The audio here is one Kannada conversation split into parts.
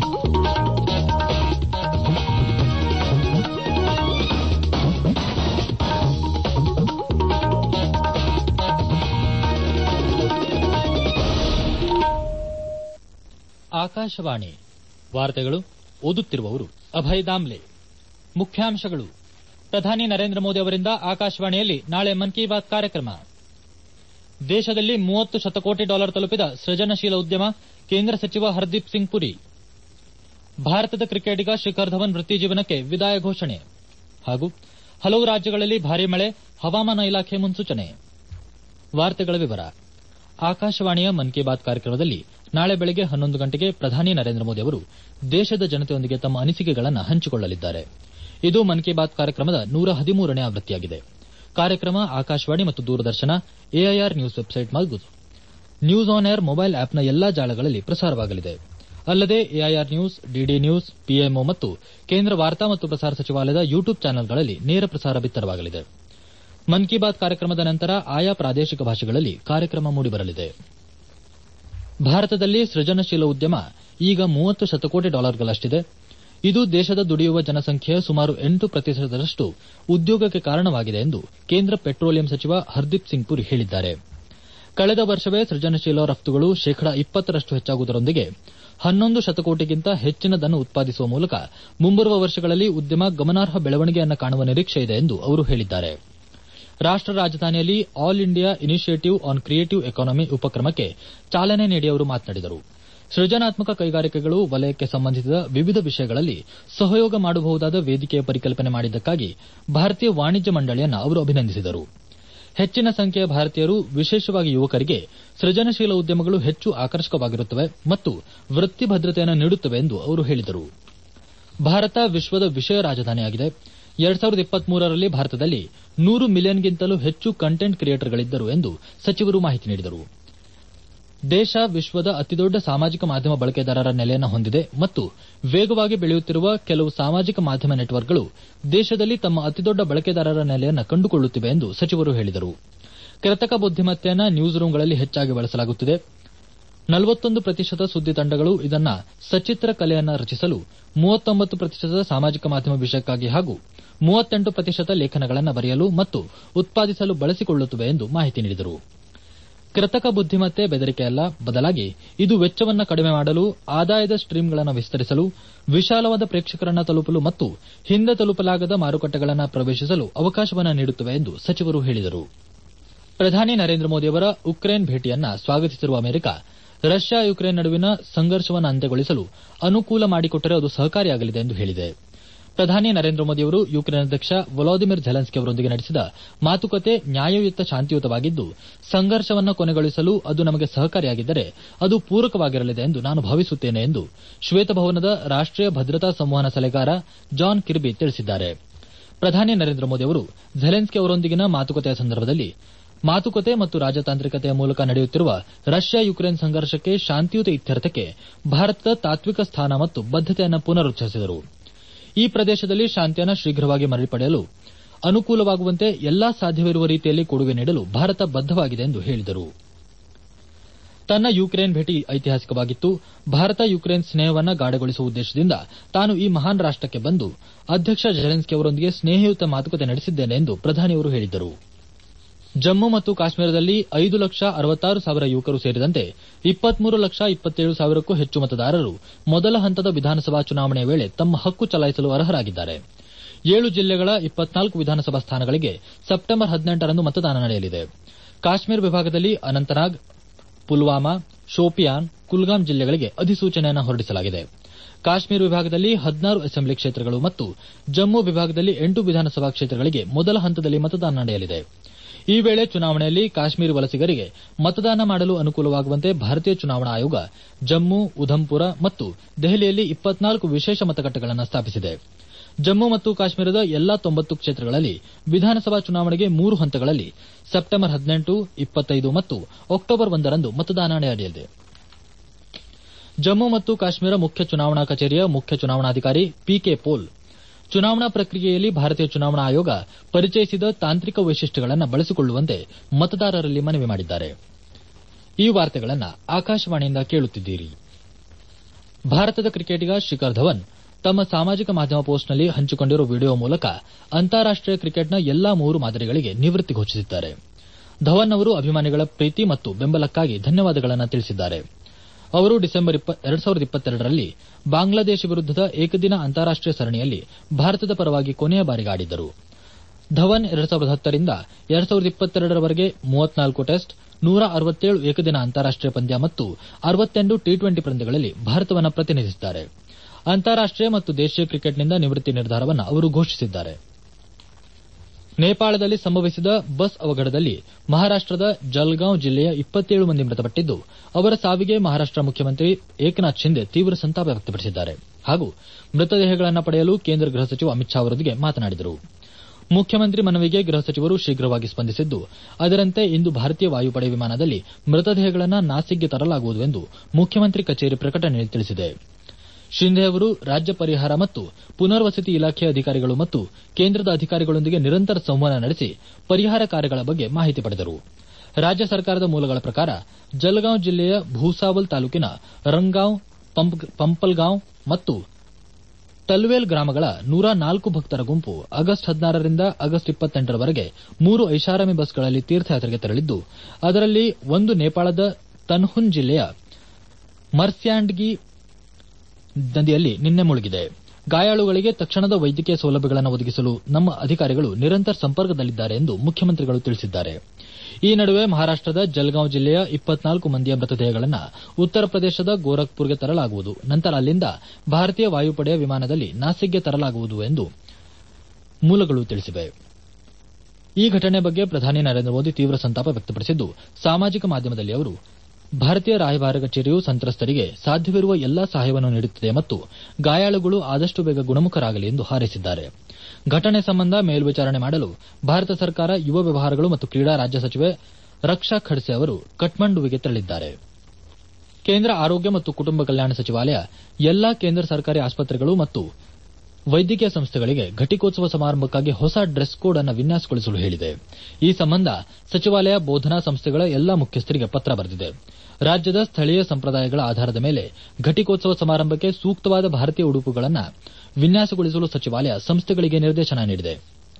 ಆಕಾಶವಾಣಿ ವಾರ್ತೆಗಳು ಓದುತ್ತಿರುವವರು ಅಭಯ್ ದಾಮ್ಲೆ ಮುಖ್ಯಾಂಶಗಳು ಪ್ರಧಾನಿ ನರೇಂದ್ರ ಮೋದಿ ಅವರಿಂದ ಆಕಾಶವಾಣಿಯಲ್ಲಿ ನಾಳೆ ಮನ್ ಕಿ ಬಾತ್ ಕಾರ್ಯಕ್ರಮ ದೇಶದಲ್ಲಿ ಮೂವತ್ತು ಶತಕೋಟಿ ಡಾಲರ್ ತಲುಪಿದ ಸೃಜನಶೀಲ ಉದ್ಯಮ ಕೇಂದ್ರ ಸಚಿವ ಹರ್ದೀಪ್ ಸಿಂಗ್ ಪುರಿ ಭಾರತದ ಕ್ರಿಕೆಟಿಗ ಶಿಖರ್ ಧವನ್ ವೃತ್ತಿಜೀವನಕ್ಕೆ ವಿದಾಯ ಘೋಷಣೆ ಹಾಗೂ ಹಲವು ರಾಜ್ಯಗಳಲ್ಲಿ ಭಾರೀ ಮಳೆ ಹವಾಮಾನ ಇಲಾಖೆ ಮುನ್ಸೂಚನೆ ವಾರ್ತೆಗಳ ವಿವರ ಆಕಾಶವಾಣಿಯ ಮನ್ ಕಿ ಬಾತ್ ಕಾರ್ಯಕ್ರಮದಲ್ಲಿ ನಾಳೆ ಬೆಳಗ್ಗೆ ಹನ್ನೊಂದು ಗಂಟೆಗೆ ಪ್ರಧಾನಿ ನರೇಂದ್ರ ಮೋದಿ ಅವರು ದೇಶದ ಜನತೆಯೊಂದಿಗೆ ತಮ್ಮ ಅನಿಸಿಕೆಗಳನ್ನು ಹಂಚಿಕೊಳ್ಳಲಿದ್ದಾರೆ ಇದು ಮನ್ ಕಿ ಬಾತ್ ಕಾರ್ಯಕ್ರಮದ ನೂರ ಹದಿಮೂರನೇ ಆವೃತ್ತಿಯಾಗಿದೆ ಕಾರ್ಯಕ್ರಮ ಆಕಾಶವಾಣಿ ಮತ್ತು ದೂರದರ್ಶನ ಎಐಆರ್ ನ್ಯೂಸ್ ವೆಬ್ಸೈಟ್ ಹಾಗೂ ನ್ಯೂಸ್ ಆನ್ ಏರ್ ಮೊಬೈಲ್ ಆಪ್ನ ಎಲ್ಲಾ ಜಾಲಗಳಲ್ಲಿ ಪ್ರಸಾರವಾಗಲಿದೆ ಅಲ್ಲದೆ AIR news DD news PMO ಮತ್ತು ಕೇಂದ್ರ ವಾರ್ತಾ ಮತ್ತು ಪ್ರಸಾರ ಸಚಿವಾಲಯದ ಯೂಟ್ಯೂಬ್ ಚಾನೆಲ್ಗಳಲ್ಲಿ ನೇರ ಪ್ರಸಾರ ಬಿತ್ತರವಾಗಲಿದೆ ಮನ್ ಕಿ ಬಾತ್ ಕಾರ್ಯಕ್ರಮದ ನಂತರ ಆಯಾ ಪ್ರಾದೇಶಿಕ ಭಾಷೆಗಳಲ್ಲಿ ಕಾರ್ಯಕ್ರಮ ಮೂಡಿಬರಲಿದೆ ಭಾರತದಲ್ಲಿ ಸೃಜನಶೀಲ ಉದ್ಯಮ ಈಗ ಮೂವತ್ತು ಶತಕೋಟಿ ಡಾಲರ್ಗಳಷ್ಟಿದೆ ಇದು ದೇಶದ ದುಡಿಯುವ ಜನಸಂಖ್ಯೆಯ ಸುಮಾರು ಎಂಟು ಪ್ರತಿಶತದಷ್ಟು ಉದ್ಯೋಗಕ್ಕೆ ಕಾರಣವಾಗಿದೆ ಎಂದು ಕೇಂದ್ರ ಪೆಟ್ರೋಲಿಯಂ ಸಚಿವ ಹರ್ದೀಪ್ ಸಿಂಗ್ ಪುರಿ ಹೇಳಿದ್ದಾರೆ ಕಳೆದ ವರ್ಷವೇ ಸೃಜನಶೀಲ ರಫ್ತುಗಳು ಶೇಕಡ ಇಪ್ಪತ್ತರಷ್ಟು ಹೆಚ್ಚಾಗುವುದರೊಂದಿಗೆ ಹನ್ನೊಂದು ಶತಕೋಟಿಗಿಂತ ಹೆಚ್ಚಿನದನ್ನು ಉತ್ಪಾದಿಸುವ ಮೂಲಕ ಮುಂಬರುವ ವರ್ಷಗಳಲ್ಲಿ ಉದ್ಯಮ ಗಮನಾರ್ಹ ಬೆಳವಣಿಗೆಯನ್ನು ಕಾಣುವ ನಿರೀಕ್ಷೆ ಇದೆ ಎಂದು ಅವರು ಹೇಳಿದ್ದಾರೆ ರಾಷ್ಟ ರಾಜಧಾನಿಯಲ್ಲಿ all India initiative on creative economy ಉಪಕ್ರಮಕ್ಕೆ ಚಾಲನೆ ನೀಡಿ ಅವರು ಮಾತನಾಡಿದರು ಸೃಜನಾತ್ಮಕ ಕೈಗಾರಿಕೆಗಳು ವಲಯಕ್ಕೆ ಸಂಬಂಧಿಸಿದ ವಿವಿಧ ವಿಷಯಗಳಲ್ಲಿ ಸಹಯೋಗ ಮಾಡಬಹುದಾದ ವೇದಿಕೆಯ ಪರಿಕಲ್ಪನೆ ಮಾಡಿದ್ದಕ್ಕಾಗಿ ಭಾರತೀಯ ವಾಣಿಜ್ಯ ಮಂಡಳಿಯನ್ನು ಅವರು ಅಭಿನಂದಿಸಿದರು ಹೆಚ್ಚಿನ ಸಂಖ್ಯೆಯ ಭಾರತೀಯರು ವಿಶೇಷವಾಗಿ ಯುವಕರಿಗೆ ಸೃಜನಶೀಲ ಉದ್ಯಮಗಳು ಹೆಚ್ಚು ಆಕರ್ಷಕವಾಗಿರುತ್ತವೆ ಮತ್ತು ವೃತ್ತಿ ಭದ್ರತೆಯನ್ನು ನೀಡುತ್ತವೆ ಎಂದು ಅವರು ಹೇಳಿದರು ಭಾರತ ವಿಶ್ವದ ವಿಷಯ ರಾಜಧಾನಿಯಾಗಿದೆ ಎರಡ್ ಸಾವಿರದ ಇಪ್ಪತ್ಮೂರರಲ್ಲಿ ಭಾರತದಲ್ಲಿ ನೂರು ಮಿಲಿಯನ್ಗಿಂತಲೂ ಹೆಚ್ಚು ಕಂಟೆಂಟ್ ಕ್ರಿಯೇಟರ್ಗಳಿದ್ದರು ಎಂದು ಸಚಿವರು ಮಾಹಿತಿ ನೀಡಿದರು ದೇಶ ವಿಶ್ವದ ಅತಿದೊಡ್ಡ ಸಾಮಾಜಿಕ ಮಾಧ್ಯಮ ಬಳಕೆದಾರರ ನೆಲೆಯನ್ನು ಹೊಂದಿದೆ ಮತ್ತು ವೇಗವಾಗಿ ಬೆಳೆಯುತ್ತಿರುವ ಕೆಲವು ಸಾಮಾಜಿಕ ಮಾಧ್ಯಮ ನೆಟ್ವರ್ಕ್ಗಳು ದೇಶದಲ್ಲಿ ತಮ್ಮ ಅತಿದೊಡ್ಡ ಬಳಕೆದಾರರ ನೆಲೆಯನ್ನು ಕಂಡುಕೊಳ್ಳುತ್ತಿವೆ ಎಂದು ಸಚಿವರು ಹೇಳಿದರು ಕೃತಕ ಬುದ್ದಿಮತ್ತೆಯನ್ನು ನ್ಯೂಸ್ ರೂಂಗಳಲ್ಲಿ ಹೆಚ್ಚಾಗಿ ಬಳಸಲಾಗುತ್ತಿದೆ ನಲವತ್ತೊಂದು ಪ್ರತಿಶತ ಸುದ್ದಿ ತಂಡಗಳು ಇದನ್ನ ಸಚಿತ್ರ ಕಲೆಯನ್ನು ರಚಿಸಲು ಮೂವತ್ತೊಂಬತ್ತು ಪ್ರತಿಶತ ಸಾಮಾಜಿಕ ಮಾಧ್ಯಮ ವಿಷಯಕ್ಕಾಗಿ ಹಾಗೂ ಮೂವತ್ತೆಂಟು ಪ್ರತಿಶತ ಲೇಖನಗಳನ್ನು ಬರೆಯಲು ಮತ್ತು ಉತ್ಪಾದಿಸಲು ಬಳಸಿಕೊಳ್ಳುತ್ತಿವೆ ಎಂದು ಮಾಹಿತಿ ನೀಡಿದರು ಕೃತಕ ಬುದ್ದಿಮತ್ತೆ ಬೆದರಿಕೆಯಲ್ಲ ಬದಲಾಗಿ ಇದು ವೆಚ್ಚವನ್ನು ಕಡಿಮೆ ಮಾಡಲು ಆದಾಯದ ಸ್ಟ್ರೀಮ್ಗಳನ್ನು ವಿಸ್ತರಿಸಲು ವಿಶಾಲವಾದ ಪ್ರೇಕ್ಷಕರನ್ನು ತಲುಪಲು ಮತ್ತು ಹಿಂದೆ ತಲುಪಲಾಗದ ಮಾರುಕಟ್ಟೆಗಳನ್ನು ಪ್ರವೇಶಿಸಲು ಅವಕಾಶವನ್ನು ನೀಡುತ್ತವೆ ಎಂದು ಸಚಿವರು ಹೇಳಿದರು ಪ್ರಧಾನಿ ನರೇಂದ್ರ ಮೋದಿಯವರ ಉಕ್ರೇನ್ ಭೇಟಿಯನ್ನ ಸ್ವಾಗತಿಸಿರುವ ಅಮೆರಿಕ ರಷ್ಯಾ ಯುಕ್ರೇನ್ ನಡುವಿನ ಸಂಘರ್ಷವನ್ನು ಅಂತ್ಯಗೊಳಿಸಲು ಅನುಕೂಲ ಮಾಡಿಕೊಟ್ಟರೆ ಅದು ಸಹಕಾರಿಯಾಗಲಿದೆ ಎಂದು ಹೇಳಿದೆ ಪ್ರಧಾನಿ ನರೇಂದ್ರ ಮೋದಿಯವರು ಯುಕ್ರೇನ್ ಅಧ್ಯಕ್ಷ ವೊಲೋದಿಮಿರ್ ಝೆಲೆನ್ಸ್ಕಿ ಅವರೊಂದಿಗೆ ನಡೆಸಿದ ಮಾತುಕತೆ ನ್ಯಾಯಯುತ ಶಾಂತಿಯುತವಾಗಿದ್ದು ಸಂಘರ್ಷವನ್ನು ಕೊನೆಗೊಳಿಸಲು ಅದು ನಮಗೆ ಸಹಕಾರಿಯಾಗಿದ್ದರೆ ಅದು ಪೂರಕವಾಗಿರಲಿದೆ ಎಂದು ನಾನು ಭಾವಿಸುತ್ತೇನೆ ಎಂದು ಶ್ವೇತಭವನದ ರಾಷ್ಟೀಯ ಭದ್ರತಾ ಸಂವಹನ ಸಲಹೆಗಾರ ಜಾನ್ ಕಿರ್ಬಿ ತಿಳಿಸಿದ್ದಾರೆ ಪ್ರಧಾನಿ ನರೇಂದ್ರ ಮೋದಿ ಅವರು ಝೆಲೆನ್ಸ್ಕಿ ಅವರೊಂದಿಗಿನ ಮಾತುಕತೆಯ ಸಂದರ್ಭದಲ್ಲಿ ಮಾತುಕತೆ ಮತ್ತು ರಾಜತಾಂತ್ರಿಕತೆಯ ಮೂಲಕ ನಡೆಯುತ್ತಿರುವ ರಷ್ಯಾ ಯುಕ್ರೇನ್ ಸಂಘರ್ಷಕ್ಕೆ ಶಾಂತಿಯುತ ಇತ್ಯರ್ಥಕ್ಕೆ ಭಾರತದ ತಾತ್ವಿಕ ಸ್ಥಾನ ಮತ್ತು ಬದ್ದತೆಯನ್ನು ಪುನರುಚ್ಚರಿಸಿದರು ಈ ಪ್ರದೇಶದಲ್ಲಿ ಶಾಂತಿಯನ್ನು ಶೀಘ್ರವಾಗಿ ಮರಳಿಪಡೆಯಲು ಅನುಕೂಲವಾಗುವಂತೆ ಎಲ್ಲಾ ಸಾಧ್ಯವಿರುವ ರೀತಿಯಲ್ಲಿ ಕೊಡುಗೆ ನೀಡಲು ಭಾರತ ಬದ್ದವಾಗಿದೆ ಎಂದು ಹೇಳಿದರು ತನ್ನ ಯುಕ್ರೇನ್ ಭೇಟಿ ಐತಿಹಾಸಿಕವಾಗಿತ್ತು ಭಾರತ ಯುಕ್ರೇನ್ ಸ್ನೇಹವನ್ನು ಗಾಢಗೊಳಿಸುವ ಉದ್ದೇಶದಿಂದ ತಾನು ಈ ಮಹಾನ್ ರಾಷ್ಟಕ್ಕೆ ಬಂದು ಅಧ್ಯಕ್ಷ ಜೆಲೆನ್ಸ್ಕಿ ಅವರೊಂದಿಗೆ ಸ್ನೇಹಯುತ ಮಾತುಕತೆ ನಡೆಸಿದ್ದೇನೆ ಎಂದು ಪ್ರಧಾನಿಯವರು ಹೇಳಿದರು ಜಮ್ಮು ಮತ್ತು ಕಾಶ್ಮೀರದಲ್ಲಿ ಐದು ಲಕ್ಷ ಅರವತ್ತಾರು ಸಾವಿರ ಯುವಕರು ಸೇರಿದಂತೆ ಇಪ್ಪತ್ಮೂರು ಲಕ್ಷ ಇಪ್ಪತ್ತೇಳು ಸಾವಿರಕ್ಕೂ ಹೆಚ್ಚು ಮತದಾರರು ಮೊದಲ ಹಂತದ ವಿಧಾನಸಭಾ ಚುನಾವಣೆಯ ವೇಳೆ ತಮ್ಮ ಹಕ್ಕು ಚಲಾಯಿಸಲು ಅರ್ಹರಾಗಿದ್ದಾರೆ ಏಳು ಜಿಲ್ಲೆಗಳ ಇಪ್ಪತ್ನಾಲ್ಕು ವಿಧಾನಸಭಾ ಸ್ಥಾನಗಳಿಗೆ ಸೆಪ್ಟೆಂಬರ್ ಹದಿನೆಂಟರಂದು ಮತದಾನ ನಡೆಯಲಿದೆ ಕಾಶ್ಮೀರ ವಿಭಾಗದಲ್ಲಿ ಅನಂತನಾಗ್ ಪುಲ್ವಾಮಾ ಶೋಪಿಯಾನ್ ಕುಲ್ಗಾಮ್ ಜಿಲ್ಲೆಗಳಿಗೆ ಅಧಿಸೂಚನೆಯನ್ನು ಹೊರಡಿಸಲಾಗಿದೆ ಕಾಶ್ಮೀರ ವಿಭಾಗದಲ್ಲಿ ಹದಿನಾರು ಅಸೆಂಬ್ಲಿ ಕ್ಷೇತ್ರಗಳು ಮತ್ತು ಜಮ್ಮು ವಿಭಾಗದಲ್ಲಿ ಎಂಟು ವಿಧಾನಸಭಾ ಕ್ಷೇತ್ರಗಳಿಗೆ ಮೊದಲ ಹಂತದಲ್ಲಿ ಮತದಾನ ನಡೆಯಲಿದೆ ಈ ವೇಳೆ ಚುನಾವಣೆಯಲ್ಲಿ ಕಾಶ್ಮೀರಿ ವಲಸಿಗರಿಗೆ ಮತದಾನ ಮಾಡಲು ಅನುಕೂಲವಾಗುವಂತೆ ಭಾರತೀಯ ಚುನಾವಣಾ ಆಯೋಗ ಜಮ್ಮು ಉಧಂಪುರ ಮತ್ತು ದೆಹಲಿಯಲ್ಲಿ ಇಪ್ಪತ್ನಾಲ್ಕು ವಿಶೇಷ ಮತಗಟ್ಟೆಗಳನ್ನು ಸ್ಥಾಪಿಸಿದೆ ಜಮ್ಮು ಮತ್ತು ಕಾಶ್ಮೀರದ ಎಲ್ಲಾ ತೊಂಬತ್ತು ಕ್ಷೇತ್ರಗಳಲ್ಲಿ ವಿಧಾನಸಭಾ ಚುನಾವಣೆಗೆ ಮೂರು ಹಂತಗಳಲ್ಲಿ ಸೆಪ್ಟೆಂಬರ್ ಹದಿನೆಂಟು ಇಪ್ಪತ್ತೈದು ಮತ್ತು ಅಕ್ಟೋಬರ್ ಒಂದರಂದು ಮತದಾನ ನಡೆಯಲಿದೆ ಜಮ್ಮು ಮತ್ತು ಕಾಶ್ಮೀರ ಮುಖ್ಯ ಚುನಾವಣಾ ಕಚೇರಿಯ ಮುಖ್ಯ ಚುನಾವಣಾಧಿಕಾರಿ ಪಿಕೆ ಪೋಲ್ ಚುನಾವಣಾ ಪ್ರಕ್ರಿಯೆಯಲ್ಲಿ ಭಾರತೀಯ ಚುನಾವಣಾ ಆಯೋಗ ಪರಿಚಯಿಸಿದ ತಾಂತ್ರಿಕ ವೈಶಿಷ್ಟ್ಯಗಳನ್ನು ಬಳಸಿಕೊಳ್ಳುವಂತೆ ಮತದಾರರಲ್ಲಿ ಮನವಿ ಮಾಡಿದ್ದಾರೆ ಈ ವಾರ್ತೆಗಳನ್ನು ಆಕಾಶವಾಣಿಯಿಂದ ಕೇಳುತ್ತಿದ್ದೀರಿ ಭಾರತದ ಕ್ರಿಕೆಟಿಗ ಶಿಖರ್ ಧವನ್ ತಮ್ಮ ಸಾಮಾಜಿಕ ಮಾಧ್ಯಮ ಪೋಸ್ಟ್ನಲ್ಲಿ ಹಂಚಿಕೊಂಡಿರುವ ವಿಡಿಯೋ ಮೂಲಕ ಅಂತಾರಾಷ್ಟೀಯ ಕ್ರಿಕೆಟ್ನ ಎಲ್ಲಾ ಮೂರು ಮಾದರಿಗಳಿಗೆ ನಿವೃತ್ತಿ ಘೋಷಿಸಿದ್ದಾರೆ ಧವನ್ ಅವರು ಅಭಿಮಾನಿಗಳ ಪ್ರೀತಿ ಮತ್ತು ಬೆಂಬಲಕ್ಕಾಗಿ ಧನ್ಯವಾದಗಳನ್ನು ತಿಳಿಸಿದ್ದಾರೆ ಅವರು ಡಿಸೆಂಬರ್ ಎರಡ್ ಸಾವಿರದ ಇಪ್ಪತ್ತೆರಡರಲ್ಲಿ ಬಾಂಗ್ಲಾದೇಶ ವಿರುದ್ದದ ಏಕದಿನ ಅಂತಾರಾಷ್ಟೀಯ ಸರಣಿಯಲ್ಲಿ ಭಾರತದ ಪರವಾಗಿ ಕೊನೆಯ ಬಾರಿಗೆ ಆಡಿದ್ದರು ಧವನ್ ಎರಡ್ ಸಾವಿರದ ಹತ್ತರಿಂದ ಎರಡ್ ಸಾವಿರದ ಇಪ್ಪತ್ತೆರಡರವರೆಗೆ ಮೂವತ್ನಾಲ್ಕು ಟೆಸ್ಟ್ ನೂರ ಅರವತ್ತೇಳು ಏಕದಿನ ಅಂತಾರಾಷ್ಟೀಯ ಪಂದ್ಯ ಮತ್ತು ಅರವತ್ತೆಂಟು ಟಿ ಟ್ವೆಂಟಿ ಪಂದ್ಯಗಳಲ್ಲಿ ಭಾರತವನ್ನು ಪ್ರತಿನಿಧಿಸಿದ್ದಾರೆ ಅಂತಾರಾಷ್ಟೀಯ ಮತ್ತು ದೇಶೀಯ ಕ್ರಿಕೆಟ್ನಿಂದ ನಿವೃತ್ತಿ ನಿರ್ಧಾರವನ್ನು ಅವರು ಘೋಷಿಸಿದ್ದಾರೆ ನೇಪಾಳದಲ್ಲಿ ಸಂಭವಿಸಿದ ಬಸ್ ಅವಘಡದಲ್ಲಿ ಮಹಾರಾಷ್ಟದ ಜಲ್ಗಾಂವ್ ಜಿಲ್ಲೆಯ ಇಪ್ಪತ್ತೇಳು ಮಂದಿ ಮೃತಪಟ್ಟಿದ್ದು ಅವರ ಸಾವಿಗೆ ಮಹಾರಾಷ್ಟ ಮುಖ್ಯಮಂತ್ರಿ ಏಕನಾಥ್ ಶಿಂದೆ ತೀವ್ರ ಸಂತಾಪ ವ್ಯಕ್ತಪಡಿಸಿದ್ದಾರೆ ಹಾಗೂ ಮೃತದೇಹಗಳನ್ನು ಪಡೆಯಲು ಕೇಂದ್ರ ಗೃಹ ಸಚಿವ ಅಮಿತ್ ಶಾ ಅವರೊಂದಿಗೆ ಮಾತನಾಡಿದರು ಮುಖ್ಯಮಂತ್ರಿ ಮನವಿಗೆ ಗೃಹ ಸಚಿವರು ಶೀಘ್ರವಾಗಿ ಸ್ಪಂದಿಸಿದ್ದು ಅದರಂತೆ ಇಂದು ಭಾರತೀಯ ವಾಯುಪಡೆ ವಿಮಾನದಲ್ಲಿ ಮೃತದೇಹಗಳನ್ನು ನಾಸಿಕ್ಗೆ ತರಲಾಗುವುದು ಎಂದು ಮುಖ್ಯಮಂತ್ರಿ ಕಚೇರಿ ಪ್ರಕಟಣೆಯಲ್ಲಿ ತಿಳಿಸಿದೆ ಶಿಂಧೆ ಅವರು ರಾಜ್ಯ ಪರಿಹಾರ ಮತ್ತು ಪುನರ್ವಸತಿ ಇಲಾಖೆಯ ಅಧಿಕಾರಿಗಳು ಮತ್ತು ಕೇಂದ್ರದ ಅಧಿಕಾರಿಗಳೊಂದಿಗೆ ನಿರಂತರ ಸಂವಹನ ನಡೆಸಿ ಪರಿಹಾರ ಕಾರ್ಯಗಳ ಬಗ್ಗೆ ಮಾಹಿತಿ ಪಡೆದರು ರಾಜ್ಯ ಸರ್ಕಾರದ ಮೂಲಗಳ ಪ್ರಕಾರ ಜಲ್ಗಾಂವ್ ಜಿಲ್ಲೆಯ ಭೂಸಾವಲ್ ತಾಲೂಕಿನ ರಂಗಾಂವ್ ಪಂಪಲ್ಗಾಂವ್ ಮತ್ತು ಟಲ್ವೇಲ್ ಗ್ರಾಮಗಳ ನೂರ ನಾಲ್ಕು ಭಕ್ತರ ಗುಂಪು ಆಗಸ್ಟ್ ಹದಿನಾರರಿಂದ ಆಗಸ್ಟ್ ಇಪ್ಪತ್ತೆಂಟರವರೆಗೆ ಮೂರು ಐಷಾರಾಮಿ ಬಸ್ಗಳಲ್ಲಿ ತೀರ್ಥಯಾತ್ರೆಗೆ ತೆರಳಿದ್ದು ಅದರಲ್ಲಿ ಒಂದು ನೇಪಾಳದ ತನ್ಹುನ್ ಜಿಲ್ಲೆಯ ಮರ್ಸ್ಯಾಂಡ್ಗಿ ನದಿಯಲ್ಲಿ ನಿನ್ನೆ ಮುಳುಗಿದೆ ಗಾಯಾಳುಗಳಿಗೆ ತಕ್ಷಣದ ವೈದ್ಯಕೀಯ ಸೌಲಭ್ಯಗಳನ್ನು ಒದಗಿಸಲು ನಮ್ಮ ಅಧಿಕಾರಿಗಳು ನಿರಂತರ ಸಂಪರ್ಕದಲ್ಲಿದ್ದಾರೆ ಎಂದು ಮುಖ್ಯಮಂತ್ರಿಗಳು ತಿಳಿಸಿದ್ದಾರೆ ಈ ನಡುವೆ ಮಹಾರಾಷ್ಟದ ಜಲ್ಗಾಂವ್ ಜಿಲ್ಲೆಯ ಇಪ್ಪತ್ನಾಲ್ಕು ಮಂದಿಯ ಮೃತದೇಹಗಳನ್ನು ಉತ್ತರ ಪ್ರದೇಶದ ಗೋರಖ್ಪುರ್ಗೆ ತರಲಾಗುವುದು ನಂತರ ಅಲ್ಲಿಂದ ಭಾರತೀಯ ವಾಯುಪಡೆಯ ವಿಮಾನದಲ್ಲಿ ನಾಸಿಕ್ಗೆ ತರಲಾಗುವುದು ಎಂದು ಮೂಲಗಳು ತಿಳಿಸಿವೆ ಈ ಘಟನೆ ಬಗ್ಗೆ ಪ್ರಧಾನಿ ನರೇಂದ್ರ ಮೋದಿ ತೀವ್ರ ಸಂತಾಪ ವ್ಯಕ್ತಪಡಿಸಿದ್ದು ಸಾಮಾಜಿಕ ಮಾಧ್ಯಮದಲ್ಲಿ ಅವರು ಭಾರತೀಯ ರಾಯಭಾರ ಕಚೇರಿಯು ಸಂತ್ರಸ್ತರಿಗೆ ಸಾಧ್ಯವಿರುವ ಎಲ್ಲಾ ಸಹಾಯವನ್ನು ನೀಡುತ್ತಿದೆ ಮತ್ತು ಗಾಯಾಳುಗಳು ಆದಷ್ಟು ಬೇಗ ಗುಣಮುಖರಾಗಲಿ ಎಂದು ಹಾರೈಸಿದ್ದಾರೆ ಘಟನೆ ಸಂಬಂಧ ಮೇಲ್ವಿಚಾರಣೆ ಮಾಡಲು ಭಾರತ ಸರ್ಕಾರ ಯುವ ವ್ಯವಹಾರಗಳು ಮತ್ತು ಕ್ರೀಡಾ ರಾಜ್ಯ ಸಚಿವೆ ರಕ್ಷಾ ಖಡ್ಸೆ ಅವರು ಕಠ್ಮಂಡುವಿಗೆ ತೆರಳಿದ್ದಾರೆ ಕೇಂದ್ರ ಆರೋಗ್ಯ ಮತ್ತು ಕುಟುಂಬ ಕಲ್ಯಾಣ ಸಚಿವಾಲಯ ಎಲ್ಲಾ ಕೇಂದ್ರ ಸರ್ಕಾರಿ ಆಸ್ಪತ್ರೆಗಳು ಮತ್ತು ವೈದ್ಯಕೀಯ ಸಂಸ್ಥೆಗಳಿಗೆ ಘಟಿಕೋತ್ಸವ ಸಮಾರಂಭಕ್ಕಾಗಿ ಹೊಸ ಡ್ರೆಸ್ ಕೋಡ್ ಅನ್ನು ವಿನ್ಯಾಸಗೊಳಿಸಲು ಹೇಳಿದೆ ಈ ಸಂಬಂಧ ಸಚಿವಾಲಯ ಬೋಧನಾ ಸಂಸ್ಥೆಗಳ ಎಲ್ಲಾ ಮುಖ್ಯಸ್ಥರಿಗೆ ಪತ್ರ ಬರೆದಿದೆ ರಾಜ್ಯದ ಸ್ಥಳೀಯ ಸಂಪ್ರದಾಯಗಳ ಆಧಾರದ ಮೇಲೆ ಘಟಿಕೋತ್ಸವ ಸಮಾರಂಭಕ್ಕೆ ಸೂಕ್ತವಾದ ಭಾರತೀಯ ಉಡುಪುಗಳನ್ನು ವಿನ್ಯಾಸಗೊಳಿಸಲು ಸಚಿವಾಲಯ ಸಂಸ್ಥೆಗಳಿಗೆ ನಿರ್ದೇಶನ ನೀಡಿದೆ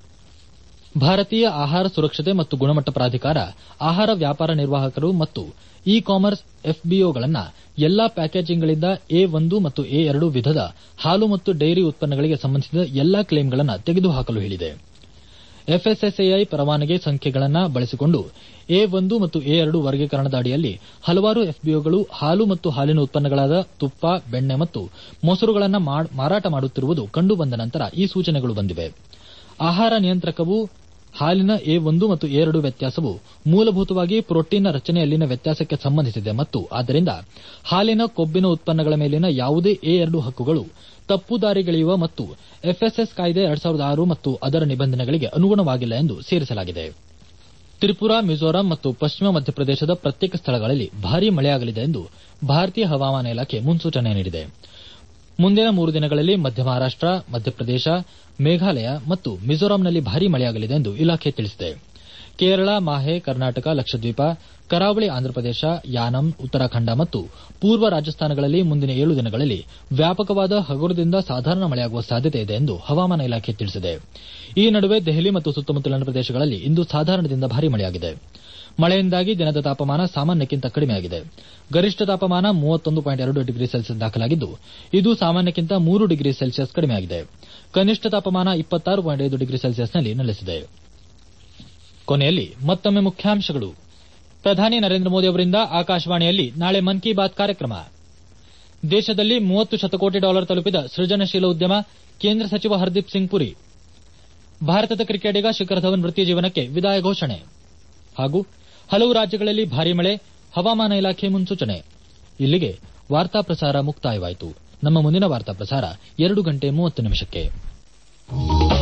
ಭಾರತೀಯ ಆಹಾರ ಸುರಕ್ಷತೆ ಮತ್ತು ಗುಣಮಟ್ಟ ಪ್ರಾಧಿಕಾರ ಆಹಾರ ವ್ಯಾಪಾರ ನಿರ್ವಾಹಕರು ಮತ್ತು ಇ ಕಾಮರ್ಸ್ ಎಫ್ಬಿಒಗಳನ್ನು ಎಲ್ಲಾ ಪ್ಯಾಕೇಜಿಂಗ್ಗಳಿಂದ ಎ ಒಂದು ಮತ್ತು ಎ ಎರಡು ವಿಧದ ಹಾಲು ಮತ್ತು ಡೈರಿ ಉತ್ಪನ್ನಗಳಿಗೆ ಸಂಬಂಧಿಸಿದ ಎಲ್ಲಾ ಕ್ಲೇಮ್ಗಳನ್ನು ತೆಗೆದುಹಾಕಲು ಹೇಳಿದೆ ಎಫ್ಎಸ್ಎಸ್ಎಐ ಪರವಾನಗಿ ಸಂಖ್ಯೆಗಳನ್ನು ಬಳಸಿಕೊಂಡು ಎ ಒಂದು ಮತ್ತು ಎ ಎರಡು ವರ್ಗೀಕರಣದ ಅಡಿಯಲ್ಲಿ ಹಲವಾರು ಎಫ್ಬಿಒಗಳು ಹಾಲು ಮತ್ತು ಹಾಲಿನ ಉತ್ಪನ್ನಗಳಾದ ತುಪ್ಪ ಬೆಣ್ಣೆ ಮತ್ತು ಮೊಸರುಗಳನ್ನು ಮಾರಾಟ ಮಾಡುತ್ತಿರುವುದು ಕಂಡುಬಂದ ನಂತರ ಈ ಸೂಚನೆಗಳು ಬಂದಿವೆ ಆಹಾರ ನಿಯಂತ್ರಕವು ಹಾಲಿನ ಎ ಒಂದು ಮತ್ತು ಎ ಎರಡು ವ್ಯತ್ಯಾಸವು ಮೂಲಭೂತವಾಗಿ ಪ್ರೋಟೀನ್ನ ರಚನೆಯಲ್ಲಿನ ವ್ಯತ್ಯಾಸಕ್ಕೆ ಸಂಬಂಧಿಸಿದೆ ಮತ್ತು ಆದ್ದರಿಂದ ಹಾಲಿನ ಕೊಬ್ಬಿನ ಉತ್ಪನ್ನಗಳ ಮೇಲಿನ ಯಾವುದೇ ಎ ಎರಡು ಹಕ್ಕುಗಳು ತಪ್ಪುದಾರಿಗೆಳೆಯುವ ಮತ್ತು ಎಫ್ಎಸ್ಎಸ್ ಕಾಯ್ದೆ ಎರಡ್ ಸಾವಿರದ ಆರು ಮತ್ತು ಅದರ ನಿಬಂಧನೆಗಳಿಗೆ ಅನುಗುಣವಾಗಿಲ್ಲ ಎಂದು ಸೇರಿಸಲಾಗಿದೆ ತ್ರಿಪುರಾ ಮಿಜೋರಾಂ ಮತ್ತು ಪಶ್ಚಿಮ ಮಧ್ಯಪ್ರದೇಶದ ಪ್ರತ್ಯೇಕ ಸ್ಥಳಗಳಲ್ಲಿ ಭಾರೀ ಮಳೆಯಾಗಲಿದೆ ಎಂದು ಭಾರತೀಯ ಹವಾಮಾನ ಇಲಾಖೆ ಮುನ್ಸೂಚನೆ ನೀಡಿದೆ ಮುಂದಿನ ಮೂರು ದಿನಗಳಲ್ಲಿ ಮಧ್ಯ ಮಹಾರಾಷ್ಟ ಮಧ್ಯಪ್ರದೇಶ ಮೇಘಾಲಯ ಮತ್ತು ಮಿಜೋರಾಂನಲ್ಲಿ ಭಾರೀ ಮಳೆಯಾಗಲಿದೆ ಎಂದು ಇಲಾಖೆ ತಿಳಿಸಿದೆ ಕೇರಳ ಮಾಹೆ ಕರ್ನಾಟಕ ಲಕ್ಷದ್ವೀಪ ಕರಾವಳಿ ಆಂಧ್ರಪ್ರದೇಶ ಯಾನಂ ಉತ್ತರಾಖಂಡ ಮತ್ತು ಪೂರ್ವ ರಾಜಸ್ಥಾನಗಳಲ್ಲಿ ಮುಂದಿನ ಏಳು ದಿನಗಳಲ್ಲಿ ವ್ಯಾಪಕವಾದ ಹಗುರದಿಂದ ಸಾಧಾರಣ ಮಳೆಯಾಗುವ ಸಾಧ್ಯತೆ ಇದೆ ಎಂದು ಹವಾಮಾನ ಇಲಾಖೆ ತಿಳಿಸಿದೆ ಈ ನಡುವೆ ದೆಹಲಿ ಮತ್ತು ಸುತ್ತಮುತ್ತಲಿನ ಪ್ರದೇಶಗಳಲ್ಲಿ ಇಂದು ಸಾಧಾರಣದಿಂದ ಭಾರೀ ಮಳೆಯಾಗಿದೆ ಮಳೆಯಿಂದಾಗಿ ದಿನದ ತಾಪಮಾನ ಸಾಮಾನ್ಯಕ್ಕಿಂತ ಕಡಿಮೆಯಾಗಿದೆ ಗರಿಷ್ಠ ತಾಪಮಾನ ಮೂವತ್ತೊಂದು ಪಾಯಿಂಟ್ ಎರಡು ಡಿಗ್ರಿ ಸೆಲ್ಸಿಯಸ್ ದಾಖಲಾಗಿದ್ದು ಇದು ಸಾಮಾನ್ಯಕ್ಕಿಂತ ಮೂರು ಡಿಗ್ರಿ ಸೆಲ್ಸಿಯಸ್ ಕಡಿಮೆಯಾಗಿದೆ ಕನಿಷ್ಠ ತಾಪಮಾನ ಇಪ್ಪತ್ತಾರು ಪಾಯಿಂಟ್ ಐದು ಡಿಗ್ರಿ ಸೆಲ್ಸಿಯಸ್ನಲ್ಲಿ ನೆಲೆಸಿದೆ ಕೊನೆಯಲ್ಲಿ ಮತ್ತೊಮ್ಮೆ ಮುಖ್ಯಾಂಶಗಳು ಪ್ರಧಾನಿ ನರೇಂದ್ರ ಮೋದಿ ಅವರಿಂದ ಆಕಾಶವಾಣಿಯಲ್ಲಿ ನಾಳೆ ಮನ್ ಕಿ ಬಾತ್ ಕಾರ್ಯಕ್ರಮ ದೇಶದಲ್ಲಿ ಮೂವತ್ತು ಶತಕೋಟಿ ಡಾಲರ್ ತಲುಪಿದ ಸೃಜನಶೀಲ ಉದ್ಯಮ ಕೇಂದ್ರ ಸಚಿವ ಹರ್ದೀಪ್ ಸಿಂಗ್ ಪುರಿ ಭಾರತದ ಕ್ರಿಕೆಟಿಗ ಶಿಖರ್ ಧವನ್ ವೃತ್ತಿ ಜೀವನಕ್ಕೆ ವಿದಾಯ ಘೋಷಣೆ ಹಾಗೂ ಹಲವು ರಾಜ್ಯಗಳಲ್ಲಿ ಭಾರೀ ಮಳೆ ಹವಾಮಾನ ಇಲಾಖೆ ಮುನ್ಸೂಚನೆ ಇಲ್ಲಿಗೆ ವಾರ್ತಾ ಪ್ರಸಾರ ಮುಕ್ತಾಯವಾಯಿತು ನಮ್ಮ ಮುಂದಿನ ವಾರ್ತಾ ಪ್ರಸಾರ ಎರಡು ಗಂಟೆ ಮೂವತ್ತು ನಿಮಿಷಕ್ಕೆ